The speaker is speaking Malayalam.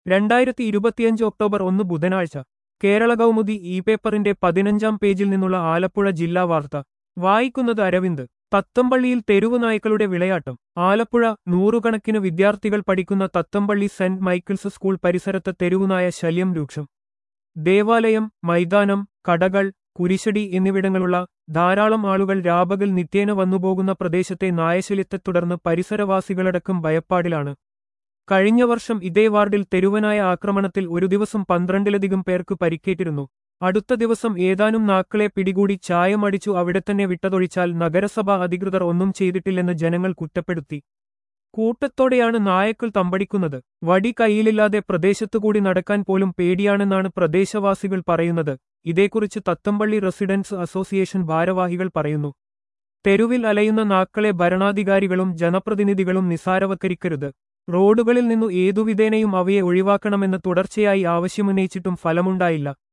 രണ്ടായിരത്തി ഇരുപത്തിയഞ്ച് ഒക്ടോബർ ഒന്ന് ബുധനാഴ്ച കേരള കൗമുദി ഇ പേപ്പറിന്റെ പതിനഞ്ചാം പേജിൽ നിന്നുള്ള ആലപ്പുഴ ജില്ലാ വാർത്ത വായിക്കുന്നത് അരവിന്ദ് തത്തമ്പള്ളിയിൽ തെരുവു നായ്ക്കളുടെ വിളയാട്ടം ആലപ്പുഴ നൂറുകണക്കിന് വിദ്യാർത്ഥികൾ പഠിക്കുന്ന തത്തമ്പള്ളി സെന്റ് മൈക്കിൾസ് സ്കൂൾ പരിസരത്ത് തെരുവുനായ ശല്യം രൂക്ഷം ദേവാലയം മൈതാനം കടകൾ കുരിശടി എന്നിവിടങ്ങളുള്ള ധാരാളം ആളുകൾ രാപകൽ നിത്യേന വന്നുപോകുന്ന പ്രദേശത്തെ നായശല്യത്തെ തുടർന്ന് പരിസരവാസികളടക്കം ഭയപ്പാടിലാണ് കഴിഞ്ഞ വർഷം ഇതേ വാർഡിൽ തെരുവനായ ആക്രമണത്തിൽ ഒരു ദിവസം പന്ത്രണ്ടിലധികം പേർക്ക് പരിക്കേറ്റിരുന്നു അടുത്ത ദിവസം ഏതാനും നാക്കളെ പിടികൂടി ചായമടിച്ചു അവിടെത്തന്നെ വിട്ടതൊഴിച്ചാൽ നഗരസഭാ അധികൃതർ ഒന്നും ചെയ്തിട്ടില്ലെന്ന് ജനങ്ങൾ കുറ്റപ്പെടുത്തി കൂട്ടത്തോടെയാണ് നായക്കൾ തമ്പടിക്കുന്നത് വടി കയ്യിലില്ലാതെ പ്രദേശത്തുകൂടി നടക്കാൻ പോലും പേടിയാണെന്നാണ് പ്രദേശവാസികൾ പറയുന്നത് ഇതേക്കുറിച്ച് തത്തമ്പള്ളി റെസിഡൻസ് അസോസിയേഷൻ ഭാരവാഹികൾ പറയുന്നു തെരുവിൽ അലയുന്ന നാക്കളെ ഭരണാധികാരികളും ജനപ്രതിനിധികളും നിസാരവൽക്കരിക്കരുത് റോഡുകളിൽ നിന്നു ഏതുവിധേനയും അവയെ ഒഴിവാക്കണമെന്ന് തുടർച്ചയായി ആവശ്യമുന്നയിച്ചിട്ടും ഫലമുണ്ടായില്ല